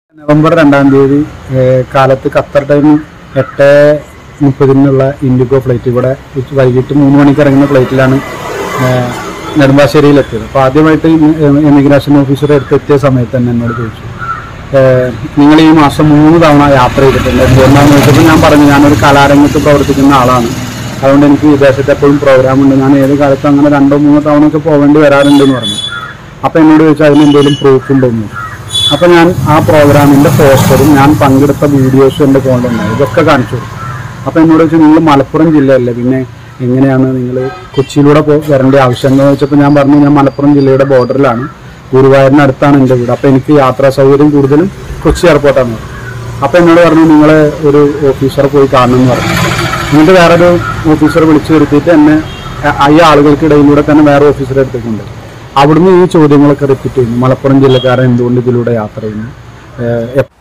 November രണ്ടാം തീയതി ഏഹ്, കാലത്ത് ഖത്തർ ടൈം എട്ട് മുപ്പതിനുള്ള ഇൻഡിഗോ ഫ്ലൈറ്റ് ഇവിടെ ഉച്ച- വൈകിട്ട് മൂന്ന് മണിക്ക് ഇറങ്ങുന്ന ഫ്ലൈറ്റിലാണ് ഏഹ്, നെടുമ്പാശ്ശേരിയിലെത്തിയത് അപ്പോൾ ആദ്യമായിട്ട് എമിഗ്രേഷൻ ഓഫീസർ അടുത്തെത്തിയ സമയത്ത് തന്നെ എന്നോട് ചോദിച്ചു ഏഹ്, നിങ്ങൾ ഈ മാസം മൂന്ന് തവണ യാത്ര ചെയ്തിട്ടുണ്ട് എന്തുകൊണ്ടാണെന്ന് ചോദിച്ചപ്പോൾ ഞാൻ പറഞ്ഞു ഞാനൊരു കലാരംഗത്ത് പ്രവർത്തിക്കുന്ന ആളാണ് അതുകൊണ്ട് എനിക്ക് വിദേശത്ത് എപ്പോഴും പ്രോഗ്രാം ഉണ്ട് ഞാൻ ഏത് കാലത്തും അങ്ങനെ രണ്ടോ മൂന്നോ തവണ ഒക്കെ പോകേണ്ടി വരാറുണ്ടെന്ന് പറഞ്ഞു അപ്പോൾ എന്നോട് ചോദിച്ചാൽ അതിന് എന്തെങ്കിലും പ്രൂഫ് ഉണ്ടോ എന്ന് അപ്പോൾ ഞാൻ ആ പ്രോഗ്രാമിൻ്റെ പോസ്റ്ററും ഞാൻ പങ്കെടുത്ത വീഡിയോസും എൻ്റെ ഫോണിലുണ്ടായി ഇതൊക്കെ കാണിച്ചു കൊടുത്തു അപ്പോൾ എന്നോട് ചോദിച്ചു നിങ്ങൾ മലപ്പുറം ജില്ലയല്ലേ പിന്നെ എങ്ങനെയാണ് നിങ്ങൾ കൊച്ചിയിലൂടെ പോ വരേണ്ട ആവശ്യം എന്ന് ചോദിച്ചപ്പോൾ ഞാൻ പറഞ്ഞു ഞാൻ മലപ്പുറം ജില്ലയുടെ ബോർഡറിലാണ് ഗുരുവായൂരിനടുത്താണ് എൻ്റെ വീട് അപ്പോൾ എനിക്ക് യാത്രാ സൗകര്യം കൂടുതലും കൊച്ചി എയർപോർട്ടാണ് അപ്പോൾ എന്നോട് പറഞ്ഞു നിങ്ങൾ ഒരു ഓഫീസറെ പോയി കാണണം എന്ന് പറഞ്ഞു എന്നിട്ട് വേറൊരു ഓഫീസറെ വിളിച്ചു വരുത്തിയിട്ട് എന്നെ അ- ഈ ആളുകൾക്കിടയിലൂടെ തന്നെ വേറെ ഓഫീസറെ എടുത്തിട്ടുണ്ട് അവിടുന്ന് ഈ ചോദ്യങ്ങളൊക്കെ റിപ്പീറ്റ് ചെയ്യുന്നു മലപ്പുറം ജില്ലക്കാരൻ എന്തുകൊണ്ട് ഇതിലൂടെ യാത്ര ചെയ്യുന്നു ഏഹ് എപ്പ-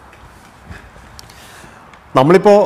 നമ്മളിപ്പോൾ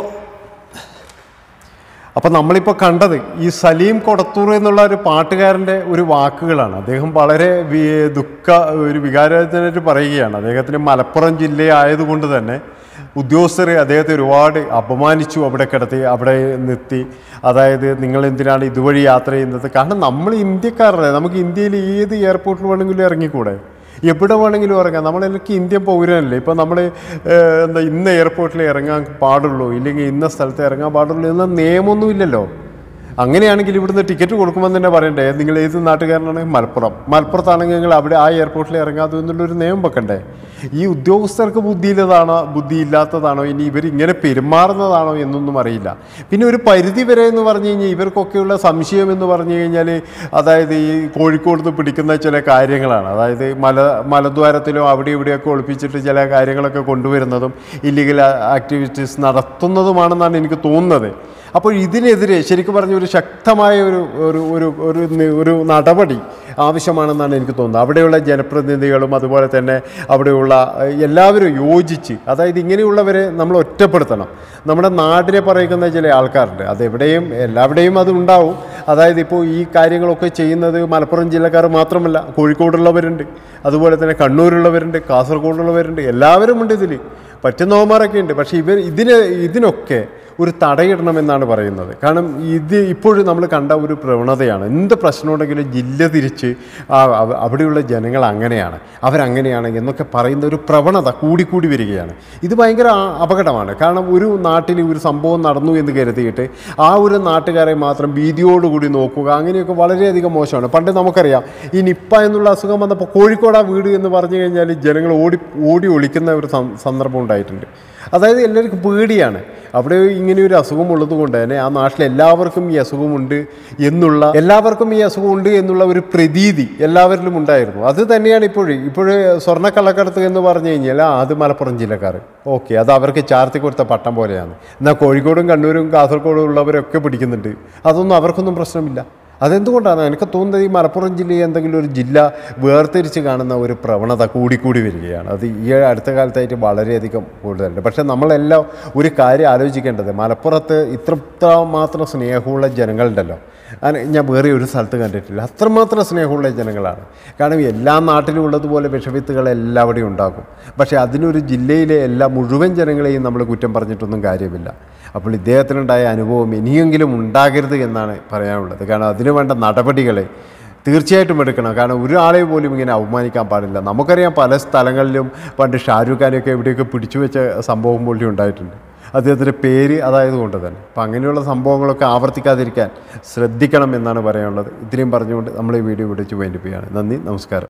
അപ്പം നമ്മളിപ്പോൾ കണ്ടത് ഈ സലീം കൊടത്തൂർ എന്നുള്ള ഒരു പാട്ടുകാരൻ്റെ ഒരു വാക്കുകളാണ് അദ്ദേഹം വളരെ വി- ദുഃഖ ഒരു വികാരത്തിനായിട്ട് പറയുകയാണ് അദ്ദേഹത്തിന് മലപ്പുറം ജില്ലയായതുകൊണ്ട് തന്നെ ഉദ്യോഗസ്ഥർ അദ്ദേഹത്തെ ഒരുപാട് അപമാനിച്ചു അവിടെ കിടത്തി അവിടെ നിർത്തി അതായത് നിങ്ങൾ എന്തിനാണ് ഇതുവഴി യാത്ര ചെയ്യുന്നത് കാരണം നമ്മൾ ഇന്ത്യക്കാരല്ലേ നമുക്ക് ഇന്ത്യയിൽ ഏത് എയർപോർട്ടിൽ വേണമെങ്കിലും ഇറങ്ങിക്കൂടെ എവിടെ വേണമെങ്കിലും ഇറങ്ങാം നമ്മളെല്ലാം ഇന്ത്യൻ പൗരനല്ലേ ഇപ്പം നമ്മൾ എന്താ ഇന്ന എയർപോർട്ടിൽ ഇറങ്ങാൻ പാടുള്ളൂ ഇല്ലെങ്കിൽ ഇന്ന സ്ഥലത്ത് ഇറങ്ങാൻ പാടുള്ളൂ എന്ന നിയമമൊന്നും ഇല്ലല്ലോ അങ്ങനെയാണെങ്കിൽ ഇവിടുന്ന് ടിക്കറ്റ് കൊടുക്കുമ്പോൾ തന്നെ പറയണ്ടേ നിങ്ങൾ ഏത് നാട്ടുകാരനാണ് മലപ്പുറം മലപ്പുറത്താണെങ്കിൽ നിങ്ങൾ അവിടെ ആ എയർപോർട്ടിൽ ഇറങ്ങാതെ എന്നുള്ളൊരു നിയമം വെക്കണ്ടേ ഈ ഉദ്യോഗസ്ഥർക്ക് ബുദ്ധിയില്ലതാണോ ബുദ്ധിയില്ലാത്തതാണോ ഇനി ഇവർ ഇങ്ങനെ പെരുമാറുന്നതാണോ എന്നൊന്നും അറിയില്ല പിന്നെ ഒരു പരിധി വരെ എന്ന് പറഞ്ഞു കഴിഞ്ഞാൽ ഇവർക്കൊക്കെയുള്ള സംശയം എന്ന് പറഞ്ഞു കഴിഞ്ഞാൽ അതായത് ഈ കോഴിക്കോട് നിന്ന് പിടിക്കുന്ന ചില കാര്യങ്ങളാണ് അതായത് മല മലദ്വാരത്തിലോ അവിടെ ഇവിടെയൊക്കെ ഒളിപ്പിച്ചിട്ട് ചില കാര്യങ്ങളൊക്കെ കൊണ്ടുവരുന്നതും ഇല്ലീഗൽ ആക്ടിവിറ്റീസ് നടത്തുന്നതുമാണെന്നാണ് എനിക്ക് തോന്നുന്നത് അപ്പോൾ ഇതിനെതിരെ ശരിക്കും പറഞ്ഞ ഒരു ശക്തമായ ഒരു ഒരു ഒരു ഒരു നി- ഒരു നടപടി ആവശ്യമാണെന്നാണ് എനിക്ക് തോന്നുന്നത് അവിടെയുള്ള ജനപ്രതിനിധികളും അതുപോലെ തന്നെ അവിടെയുള്ള ഏഹ്, എല്ലാവരും യോജിച്ച് അതായത് ഇങ്ങനെയുള്ളവരെ നമ്മൾ ഒറ്റപ്പെടുത്തണം നമ്മുടെ നാടിനെ പറയുന്ന ചില ആൾക്കാരുണ്ട് അതെവിടെയും എല്ലാവിടെയും അത് ഉണ്ടാവും അതായത് ഇപ്പോൾ ഈ കാര്യങ്ങളൊക്കെ ചെയ്യുന്നത് മലപ്പുറം ജില്ലക്കാർ മാത്രമല്ല കോഴിക്കോടുള്ളവരുണ്ട് അതുപോലെ തന്നെ കണ്ണൂരുള്ളവരുണ്ട് കാസർഗോഡുള്ളവരുണ്ട് എല്ലാവരും ഉണ്ട് ഇതിൽ പറ്റുന്നവന്മാരൊക്കെ ഉണ്ട് പക്ഷേ ഇവർ ഇതിന് ഇതിനൊക്കെ ഒരു തടയിടണമെന്നാണ് പറയുന്നത് കാരണം ഇത് ഇപ്പോഴും നമ്മൾ കണ്ട ഒരു പ്രവണതയാണ് എന്ത് പ്രശ്നമുണ്ടെങ്കിലും ജില്ല തിരിച്ച് ആ അവ- അവിടെയുള്ള ജനങ്ങൾ അങ്ങനെയാണ് അവരങ്ങനെയാണ് എന്നൊക്കെ പറയുന്ന ഒരു പ്രവണത കൂടിക്കൂടി വരികയാണ് ഇത് ഭയങ്കര ആ- അപകടമാണ് കാരണം ഒരു നാട്ടിൽ ഒരു സംഭവം നടന്നു എന്ന് കരുതിയിട്ട് ആ ഒരു നാട്ടുകാരെ മാത്രം ഭീതിയോടുകൂടി നോക്കുക അങ്ങനെയൊക്കെ വളരെയധികം മോശമാണ് പണ്ട് നമുക്കറിയാം ഈ നിപ്പ എന്നുള്ള അസുഖം വന്നപ്പോൾ കോഴിക്കോട് ആ വീട് എന്ന് പറഞ്ഞു കഴിഞ്ഞാൽ ജനങ്ങൾ ഓടി ഓടി ഒളിക്കുന്ന ഒരു സം- സന്ദർഭം ഉണ്ടായിട്ടുണ്ട് അതായത് എല്ലാവർക്കും പേടിയാണ് അവിടെ ഇങ്ങനെ ഒരു അസുഖം ഉള്ളത് കൊണ്ട് തന്നെ ആ നാട്ടിൽ എല്ലാവർക്കും ഈ അസുഖമുണ്ട് എന്നുള്ള എല്ലാവർക്കും ഈ അസുഖമുണ്ട് എന്നുള്ള ഒരു പ്രതീതി എല്ലാവരിലും ഉണ്ടായിരുന്നു അത് തന്നെയാണ് ഇപ്പോഴും ഇപ്പോഴും സ്വർണ്ണക്കള്ളക്കടത്ത് എന്ന് പറഞ്ഞു കഴിഞ്ഞാൽ ആ അത് മലപ്പുറം ജില്ലക്കാർ ഓക്കെ അത് അവർക്ക് ചാർത്തി കൊടുത്ത പട്ടം പോലെയാണ് എന്നാൽ കോഴിക്കോടും കണ്ണൂരും കാസർഗോഡും ഉള്ളവരൊക്കെ പിടിക്കുന്നുണ്ട് അതൊന്നും അവർക്കൊന്നും പ്രശ്നമില്ല അതെന്തുകൊണ്ടാണ് എനിക്ക് തോന്നുന്നത് ഈ മലപ്പുറം ജില്ലയെ എന്തെങ്കിലും ഒരു ജില്ല വേർതിരിച്ച് കാണുന്ന ഒരു പ്രവണത കൂടിക്കൂടി വരികയാണ് അത് ഈ അടുത്ത കാലത്തായിട്ട് വളരെയധികം കൂടുതലുണ്ട് പക്ഷേ നമ്മളെല്ലാം ഒരു കാര്യം ആലോചിക്കേണ്ടത് മലപ്പുറത്ത് ഇത്ര ഇത്ര മാത്രം സ്നേഹമുള്ള ജനങ്ങളുണ്ടല്ലോ അത് ഞാൻ വേറെ ഒരു സ്ഥലത്ത് കണ്ടിട്ടില്ല അത്രമാത്രം സ്നേഹമുള്ള ജനങ്ങളാണ് കാരണം എല്ലാ നാട്ടിലും ഉള്ളതുപോലെ വിഷവിത്തുകൾ എല്ലാവിടെയും ഉണ്ടാകും പക്ഷേ അതിനൊരു ജില്ലയിലെ എല്ലാ മുഴുവൻ ജനങ്ങളെയും നമ്മൾ കുറ്റം പറഞ്ഞിട്ടൊന്നും കാര്യമില്ല അപ്പോൾ ഇദ്ദേഹത്തിനുണ്ടായ അനുഭവം ഇനിയെങ്കിലും ഉണ്ടാകരുത് എന്നാണ് പറയാനുള്ളത് കാരണം അതിനു വേണ്ട നടപടികളെ തീർച്ചയായിട്ടും എടുക്കണം കാരണം ഒരാളെ പോലും ഇങ്ങനെ അവമാനിക്കാൻ പാടില്ല നമുക്കറിയാം പല സ്ഥലങ്ങളിലും പണ്ട് ഷാരൂഖ് ഖാനെയൊക്കെ എവിടെയൊക്കെ പിടിച്ചു വെച്ച സംഭവം പോലും ഉണ്ടായിട്ടുണ്ട് അദ്ദേഹത്തിൻ്റെ പേര് അതായത് കൊണ്ട് തന്നെ അപ്പം അങ്ങനെയുള്ള സംഭവങ്ങളൊക്കെ ആവർത്തിക്കാതിരിക്കാൻ ശ്രദ്ധിക്കണം എന്നാണ് പറയാനുള്ളത് ഇത്രയും പറഞ്ഞുകൊണ്ട് നമ്മൾ ഈ വീഡിയോ വിളിച്ച് വേണ്ടിപ്പോയാണ് നന്ദി നമസ്കാരം